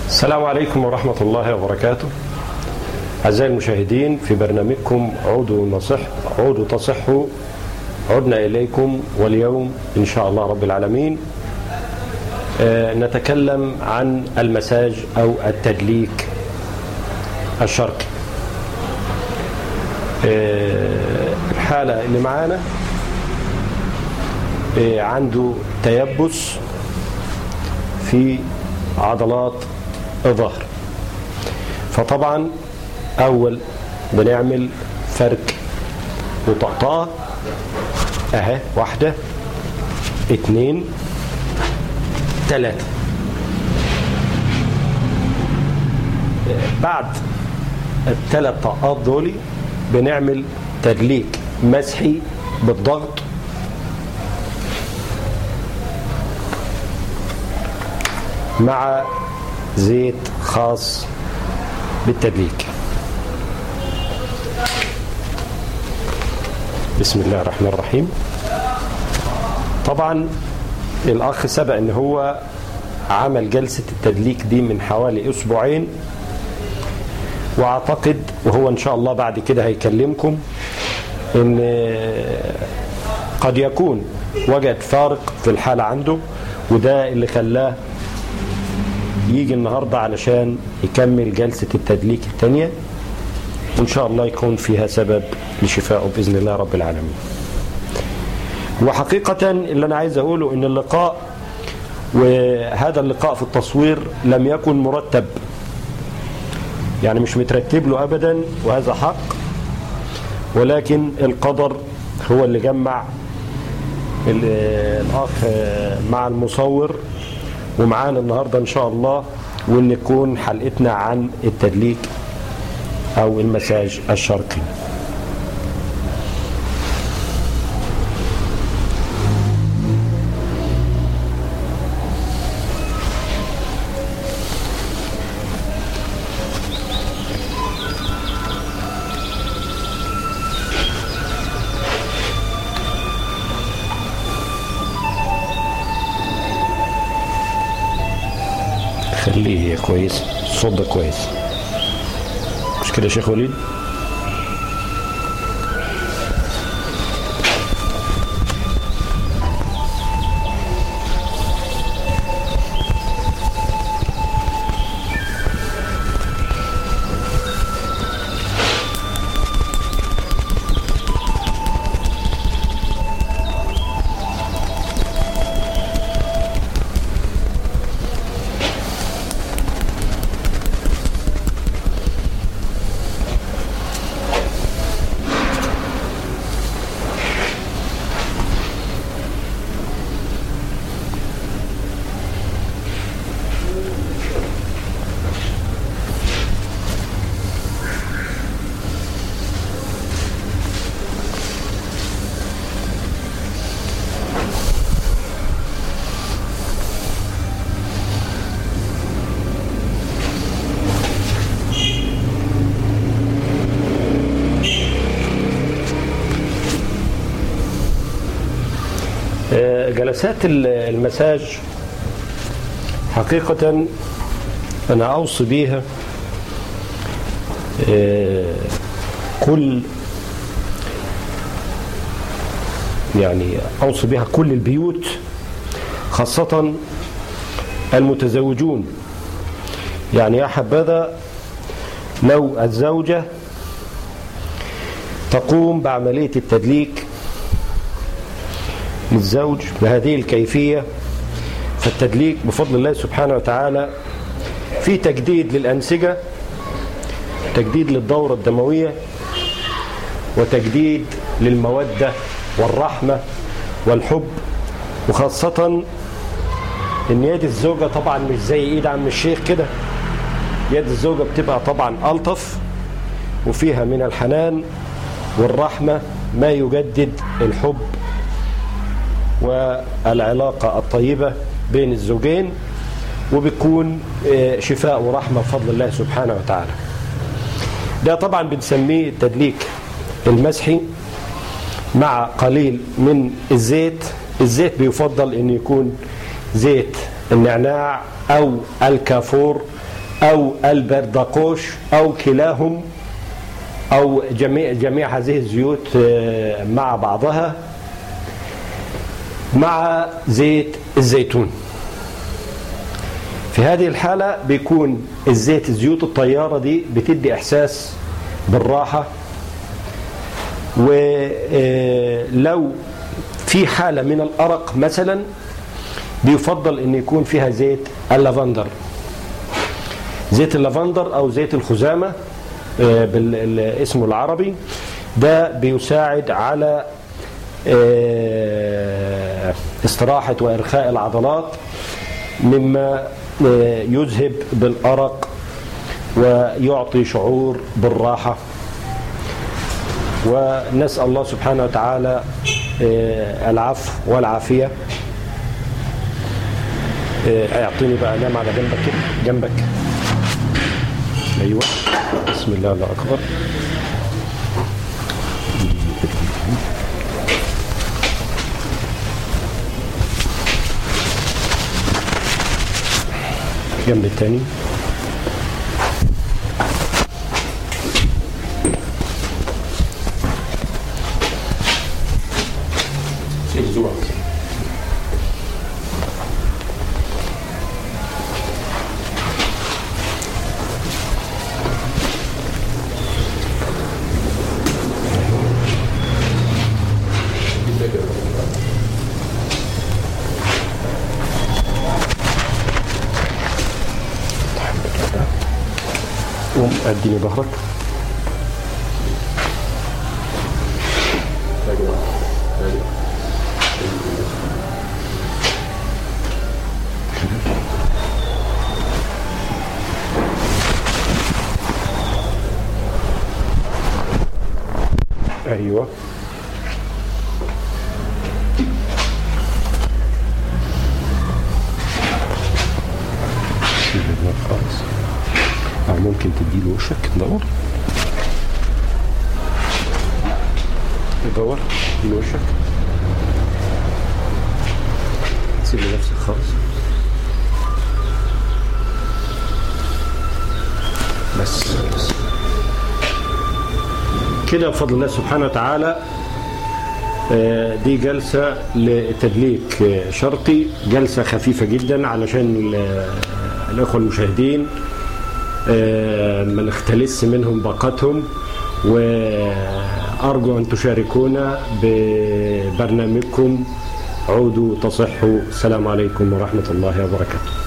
السلام عليكم ورحمة الله وبركاته أعزائي المشاهدين في برنامجكم عودوا نصح عودوا تصحوا عدنا إليكم واليوم إن شاء الله رب العالمين آه، نتكلم عن المساج أو التدليك الشرقي آه، الحالة اللي معانا آه، عنده تيبس في عضلات الظهر فطبعا اول بنعمل فرك وطقطقه اهي واحده اتنين تلاته بعد الثلاث طقات دول بنعمل تدليك مسحي بالضغط مع زيت خاص بالتدليك بسم الله الرحمن الرحيم طبعا الاخ سبق ان هو عمل جلسة التدليك دي من حوالي اسبوعين واعتقد وهو ان شاء الله بعد كده هيكلمكم ان قد يكون وجد فارق في الحالة عنده وده اللي خلاه يجي النهاردة علشان يكمل جلسة التدليك الثانية وإن شاء الله يكون فيها سبب لشفائه بإذن الله رب العالمين وحقيقة اللي أنا عايز أقوله إن اللقاء وهذا اللقاء في التصوير لم يكن مرتب يعني مش مترتب له أبدا وهذا حق ولكن القدر هو اللي جمع الأخ مع المصور ومعانا النهاردة إن شاء الله وإن تكون حلقتنا عن التدليك أو المساج الشرقي خليه كويس الصوت ده كويس مش كده يا شيخ وليد جلسات المساج حقيقة أنا أوصي بيها كل يعني أوصي بها كل البيوت خاصة المتزوجون يعني يا حبذا لو الزوجة تقوم بعملية التدليك للزوج بهذه الكيفية فالتدليك بفضل الله سبحانه وتعالى في تجديد للأنسجة تجديد للدورة الدموية وتجديد للمودة والرحمة والحب وخاصة ان يد الزوجة طبعا مش زي ايد عم الشيخ كده يد الزوجة بتبقى طبعا ألطف وفيها من الحنان والرحمة ما يجدد الحب والعلاقة الطيبة بين الزوجين وبتكون شفاء ورحمة بفضل الله سبحانه وتعالى ده طبعا بنسميه التدليك المسحي مع قليل من الزيت الزيت بيفضل ان يكون زيت النعناع او الكافور أو البردقوش أو كلاهم أو جميع جميع هذه الزيوت آه، مع بعضها مع زيت الزيتون في هذه الحالة بيكون الزيت الزيوت الطيارة دي بتدي إحساس بالراحة ولو في حالة من الأرق مثلا بيفضل أن يكون فيها زيت اللافندر زيت اللافندر أو زيت الخزامة آه، بالاسم العربي ده بيساعد على آه، استراحة وإرخاء العضلات مما آه، يذهب بالأرق ويعطي شعور بالراحة ونسأل الله سبحانه وتعالى آه، العفو والعافية آه، اعطيني بقى نام على جنبك كده جنبك ايوه بسم الله الله اكبر الجنب الثاني قوم اديني ظهرك ايوه شيل النار خالص او ممكن تديله وشك دور دور اديله وشك سيب لنفسك خالص بس بس كده بفضل الله سبحانه وتعالى آه، دي جلسة لتدليك آه، شرقي جلسة خفيفة جدا علشان ال- الأخوة المشاهدين آه، ما نختلس منهم باقتهم وأرجو أن تشاركونا ببرنامجكم عودوا تصحوا السلام عليكم ورحمة الله وبركاته